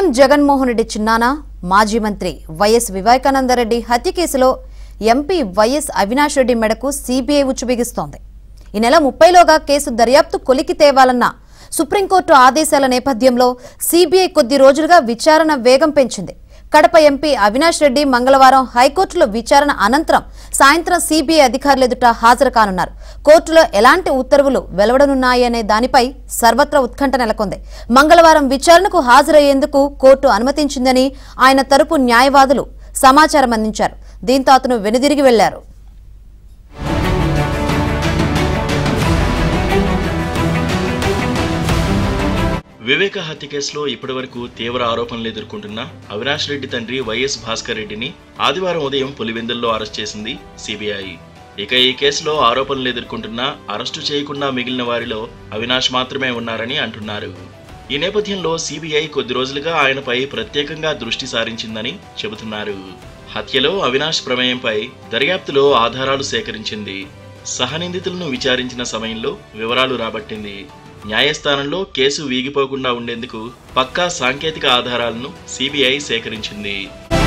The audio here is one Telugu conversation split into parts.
సీఎం జగన్మోహన్ రెడ్డి చిన్నాన మాజీ మంత్రి వైఎస్ వివేకానందరెడ్డి హత్య కేసులో ఎంపీ వైఎస్ అవినాష్ రెడ్డి మెడకు సీబీఐ ఉచ్చు బిగిస్తోంది ఈ నెల ముప్పైలోగా కేసు దర్యాప్తు కొలికి తేవాలన్న సుప్రీంకోర్టు ఆదేశాల నేపథ్యంలో సీబీఐ కొద్ది రోజులుగా విచారణ వేగం పెంచింది కడప ఎంపీ అవినాష్ రెడ్డి మంగళవారం హైకోర్టులో విచారణ అనంతరం సాయంత్రం సీబీఐ అధికారులు ఎదుట హాజరు కానున్నారు కోర్టులో ఎలాంటి ఉత్తర్వులు వెలువడనున్నాయనే దానిపై సర్వత్రా ఉత్కంఠ నెలకొంది మంగళవారం విచారణకు హాజరయ్యేందుకు కోర్టు అనుమతించిందని ఆయన తరపు న్యాయవాదులు సమాచారం అందించారు దీంతో అతను వెనుదిరిగి వెళ్లారు వివేక హత్య కేసులో ఇప్పటివరకు తీవ్ర ఆరోపణలు ఎదుర్కొంటున్న అవినాష్ రెడ్డి తండ్రి వైఎస్ భాస్కర్ రెడ్డిని ఆదివారం ఉదయం పులివెందుల్లో అరెస్ట్ చేసింది సిబిఐ ఇక ఈ కేసులో ఆరోపణలు ఎదుర్కొంటున్న అరెస్టు చేయకుండా మిగిలిన వారిలో అవినాష్ మాత్రమే ఉన్నారని అంటున్నారు ఈ నేపథ్యంలో సిబిఐ కొద్ది రోజులుగా ఆయనపై ప్రత్యేకంగా దృష్టి సారించిందని చెబుతున్నారు హత్యలో అవినాష్ ప్రమేయంపై దర్యాప్తులో ఆధారాలు సేకరించింది సహనిందితులను విచారించిన సమయంలో వివరాలు రాబట్టింది న్యాయస్థానంలో కేసు వీగిపోకుండా ఉండేందుకు పక్కా సాంకేతిక ఆధారాలను సిబిఐ సేకరించింది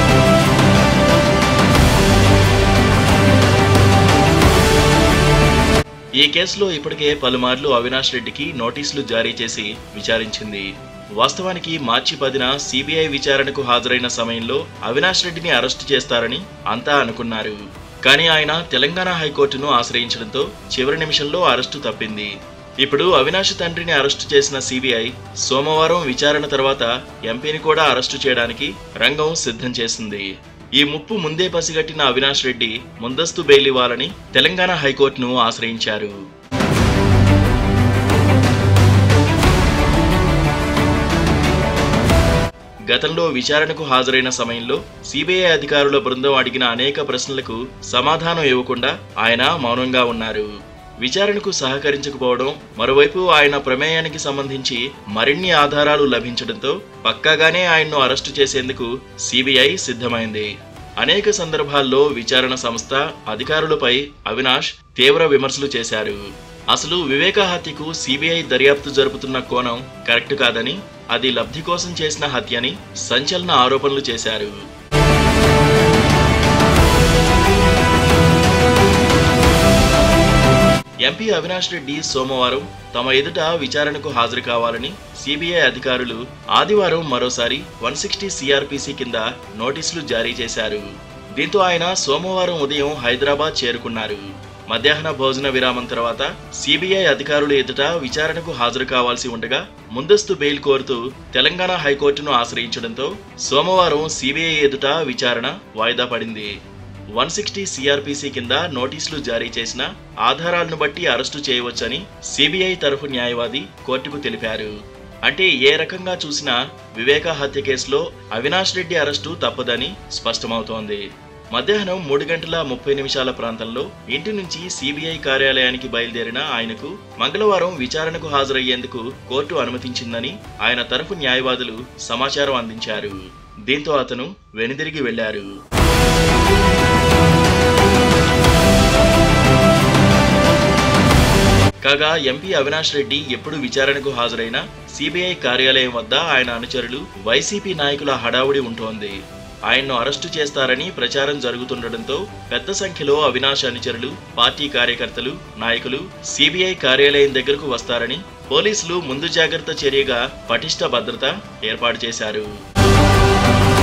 ఈ కేసులో ఇప్పటికే పలుమార్లు అవినాష్ రెడ్డికి నోటీసులు జారీ చేసి విచారించింది వాస్తవానికి మార్చి పదిన సిబిఐ విచారణకు హాజరైన సమయంలో అవినాష్ రెడ్డిని అరెస్టు చేస్తారని అంతా అనుకున్నారు కానీ ఆయన తెలంగాణ హైకోర్టును ఆశ్రయించడంతో చివరి నిమిషంలో అరెస్టు తప్పింది ఇప్పుడు అవినాష్ తండ్రిని అరెస్టు చేసిన సిబిఐ సోమవారం విచారణ తర్వాత ఎంపీని కూడా అరెస్టు చేయడానికి రంగం సిద్ధం చేసింది ఈ ముప్పు ముందే పసిగట్టిన అవినాష్ రెడ్డి ముందస్తు బెయిల్ ఇవ్వాలని తెలంగాణ హైకోర్టును ఆశ్రయించారు గతంలో విచారణకు హాజరైన సమయంలో సిబిఐ అధికారుల బృందం అడిగిన అనేక ప్రశ్నలకు సమాధానం ఇవ్వకుండా ఆయన మౌనంగా ఉన్నారు విచారణకు సహకరించకపోవడం మరోవైపు ఆయన ప్రమేయానికి సంబంధించి మరిన్ని ఆధారాలు లభించడంతో పక్కాగానే ఆయన్ను అరెస్టు చేసేందుకు సిబిఐ సిద్ధమైంది అనేక సందర్భాల్లో విచారణ సంస్థ అధికారులపై అవినాష్ తీవ్ర విమర్శలు చేశారు అసలు వివేక హత్యకు సిబిఐ దర్యాప్తు జరుపుతున్న కోణం కరెక్ట్ కాదని అది లబ్ధి కోసం చేసిన హత్యని సంచలన ఆరోపణలు చేశారు ఎంపీ అవినాష్ రెడ్డి సోమవారం తమ ఎదుట విచారణకు హాజరు కావాలని సిబిఐ అధికారులు ఆదివారం మరోసారి వన్ సిక్స్టీ సిఆర్పిసి కింద నోటీసులు జారీ చేశారు దీంతో ఆయన సోమవారం ఉదయం హైదరాబాద్ చేరుకున్నారు మధ్యాహ్న భోజన విరామం తర్వాత సిబిఐ అధికారుల ఎదుట విచారణకు హాజరు కావాల్సి ఉండగా ముందస్తు బెయిల్ కోరుతూ తెలంగాణ హైకోర్టును ఆశ్రయించడంతో సోమవారం సిబిఐ ఎదుట విచారణ వాయిదా పడింది వన్ సిక్స్టీ సిఆర్పిసి కింద నోటీసులు జారీ చేసిన ఆధారాలను బట్టి అరెస్టు చేయవచ్చని సిబిఐ తరఫు న్యాయవాది కోర్టుకు తెలిపారు అంటే ఏ రకంగా చూసినా వివేక హత్య కేసులో అవినాష్ రెడ్డి అరెస్టు తప్పదని స్పష్టమవుతోంది మధ్యాహ్నం మూడు గంటల ముప్పై నిమిషాల ప్రాంతంలో ఇంటి నుంచి సిబిఐ కార్యాలయానికి బయలుదేరిన ఆయనకు మంగళవారం విచారణకు హాజరయ్యేందుకు కోర్టు అనుమతించిందని ఆయన తరఫు న్యాయవాదులు సమాచారం అందించారు దీంతో అతను వెనుదిరిగి వెళ్లారు కాగా ఎంపీ అవినాష్ రెడ్డి ఎప్పుడు విచారణకు హాజరైనా సిబిఐ కార్యాలయం వద్ద ఆయన అనుచరులు వైసీపీ నాయకుల హడావుడి ఉంటోంది ఆయన్ను అరెస్టు చేస్తారని ప్రచారం జరుగుతుండటంతో పెద్ద సంఖ్యలో అవినాష్ అనుచరులు పార్టీ కార్యకర్తలు నాయకులు సిబిఐ కార్యాలయం దగ్గరకు వస్తారని పోలీసులు ముందు జాగ్రత్త చర్యగా పటిష్ట భద్రత ఏర్పాటు చేశారు